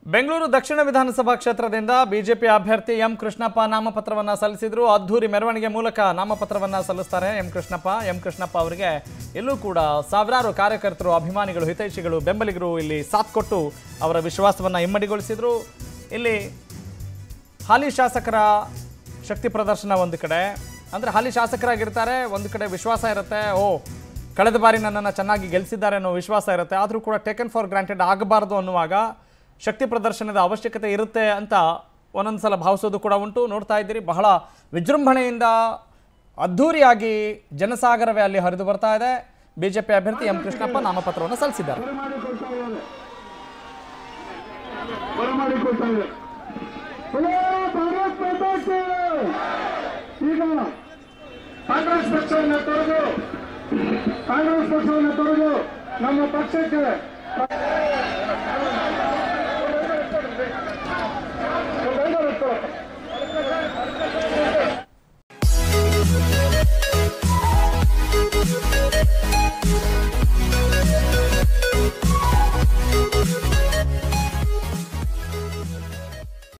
ಬೆಂಗಳೂರು ದಕ್ಷಿಣ ವಿಧಾನಸಭಾ ಕ್ಷೇತ್ರದಿಂದ ಬಿಜೆಪಿ ಅಭ್ಯರ್ಥಿ ಎಂ ಕೃಷ್ಣಪ್ಪ ನಾಮಪತ್ರವನ್ನ ಸಲ್ಲಿಸಿದ್ರು ಅದ್ಧೂರಿ ಮೆರವಣಿಗೆ ಮೂಲಕ ನಾಮಪತ್ರವನ್ನ ಸಲ್ಲಿಸ್ತಾರೆ ಎಂ ಕೃಷ್ಣಪ್ಪ ಎಂ ಕೃಷ್ಣಪ್ಪ ಅವರಿಗೆ ಎಲ್ಲೂ ಕೂಡ ಸಾವಿರಾರು ಕಾರ್ಯಕರ್ತರು ಅಭಿಮಾನಿಗಳು ಹಿತೈಷಿಗಳು ಬೆಂಬಲಿಗರು ಇಲ್ಲಿ ಸಾಥ್ ಕೊಟ್ಟು ಅವರ ವಿಶ್ವಾಸವನ್ನ ಇಮ್ಮಡಿಗೊಳಿಸಿದ್ರು ಇಲ್ಲಿ ಹಾಲಿ ಶಾಸಕರ ಶಕ್ತಿ ಪ್ರದರ್ಶನ ಒಂದು ಕಡೆ ಅಂದರೆ ಹಾಲಿ ಶಾಸಕರಾಗಿರ್ತಾರೆ ಒಂದು ಕಡೆ ವಿಶ್ವಾಸ ಇರುತ್ತೆ ಓ ಕಳೆದ ಬಾರಿ ನನ್ನನ್ನು ಚೆನ್ನಾಗಿ ಗೆಲ್ಲಿಸಿದ್ದಾರೆ ಅನ್ನೋ ವಿಶ್ವಾಸ ಇರುತ್ತೆ ಆದರೂ ಕೂಡ ಟೇಕನ್ ಫಾರ್ ಗ್ರಾಂಟೆಡ್ ಆಗಬಾರ್ದು ಅನ್ನುವಾಗ ಶಕ್ತಿ ಪ್ರದರ್ಶನದ ಅವಶ್ಯಕತೆ ಇರುತ್ತೆ ಅಂತ ಒಂದೊಂದು ಸಲ ಭಾವಿಸೋದು ಕೂಡ ಉಂಟು ನೋಡ್ತಾ ಇದ್ದೀರಿ ಬಹಳ ವಿಜೃಂಭಣೆಯಿಂದ ಅದ್ಧೂರಿಯಾಗಿ ಜನಸಾಗರವೇ ಅಲ್ಲಿ ಹರಿದು ಬರ್ತಾ ಇದೆ ಬಿಜೆಪಿ ಅಭ್ಯರ್ಥಿ ಎಂ ಕೃಷ್ಣಪ್ಪ ನಾಮಪತ್ರವನ್ನು ಸಲ್ಲಿಸಿದ್ದಾರೆ ಬರಮಾಡಿಕೊಳ್ತಾ ಇದೆ ಹಲೋ ಭಾರತ್ ಮಾತಾ ಕಿ! ಈಗ ಕಾಂಗ್ರೆಸ್ ಪಕ್ಷವನ್ನು ತೊರೆದು ಕಾಂಗ್ರೆಸ್ ಪಕ್ಷವನ್ನು ತೊರೆದು ನಮ್ಮ ಪಕ್ಷಕ್ಕೆ